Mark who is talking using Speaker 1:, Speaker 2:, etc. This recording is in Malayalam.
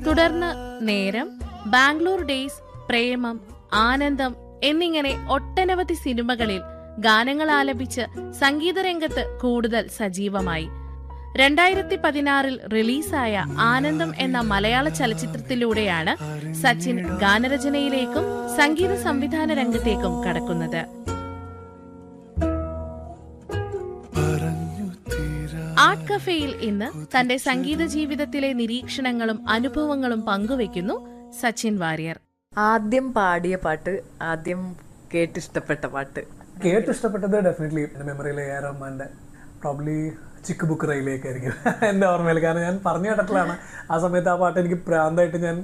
Speaker 1: തുടർന്ന് നേരം ബാംഗ്ലൂർ ഡേയ്സ് പ്രേമം ആനന്ദം എന്നിങ്ങനെ ഒട്ടനവധി സിനിമകളിൽ ഗാനങ്ങൾ ആലപിച്ച് സംഗീതരംഗത്ത് കൂടുതൽ സജീവമായി രണ്ടായിരത്തി പതിനാറിൽ റിലീസായ ആനന്ദം എന്ന മലയാള ചലച്ചിത്രത്തിലൂടെയാണ് സച്ചിൻ ഗാനരചനയിലേക്കും സംഗീത സംവിധാന രംഗത്തേക്കും കടക്കുന്നത് ആർട്ട് കഫേയിൽ ഇന്ന് തന്റെ സംഗീത ജീവിതത്തിലെ നിരീക്ഷണങ്ങളും അനുഭവങ്ങളും പങ്കുവെക്കുന്നു സച്ചിൻ വാര്യർ
Speaker 2: ആദ്യം പാടിയ പാട്ട് ആദ്യം കേട്ടിഷ്ടപ്പെട്ട പാട്ട്
Speaker 3: കേട്ട് ഇഷ്ടപ്പെട്ടത് ഡെഫിനറ്റ്ലി എൻ്റെ മെമ്മറിയിലെ എ ആർ റഹ്മാൻ്റെ പ്രോബ്ലി ചിക്ക് ബുക്ക് റയിലേക്കായിരിക്കും എൻ്റെ ഓർമ്മയിൽ കാരണം ഞാൻ പറഞ്ഞു കേട്ടിട്ടുള്ളതാണ് ആ സമയത്ത് ആ പാട്ട് എനിക്ക് പ്രാന്തായിട്ട് ഞാൻ